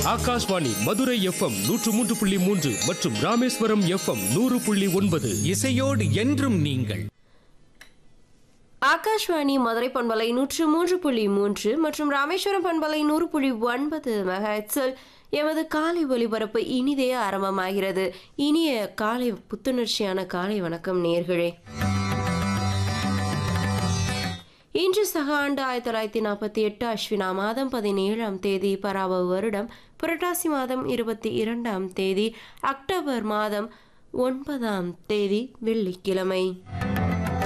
Akashvani Madurai FM நூற்று மூன்று புள்ளி மூன்று மற்றும் ராமேஸ்வரம் எஃப்எம் நூறு புள்ளி ஒன்பது இசையோடு என்றும் நீங்கள் ஆகாஷ்வாணி மதுரை பண்பலை நூற்று மூன்று புள்ளி மூன்று மற்றும் ராமேஸ்வரம் பண்பலை நூறு புள்ளி ஒன்பது மெகாஹெட்ஸில் எமது காலை ஒலிபரப்பு இனிதே ஆரம்பமாகிறது இனிய காலை புத்துணர்ச்சியான காலை வணக்கம் நேர்களே இன்று சக ஆண்டு ஆயிரத்தி தொள்ளாயிரத்தி நாற்பத்தி எட்டு அஸ்வினா மாதம் பதினேழாம் தேதி பராப வருடம் புரட்டாசி மாதம் இருபத்தி இரண்டாம் தேதி அக்டோபர் மாதம் ஒன்பதாம் தேதி வெள்ளிக்கிழமை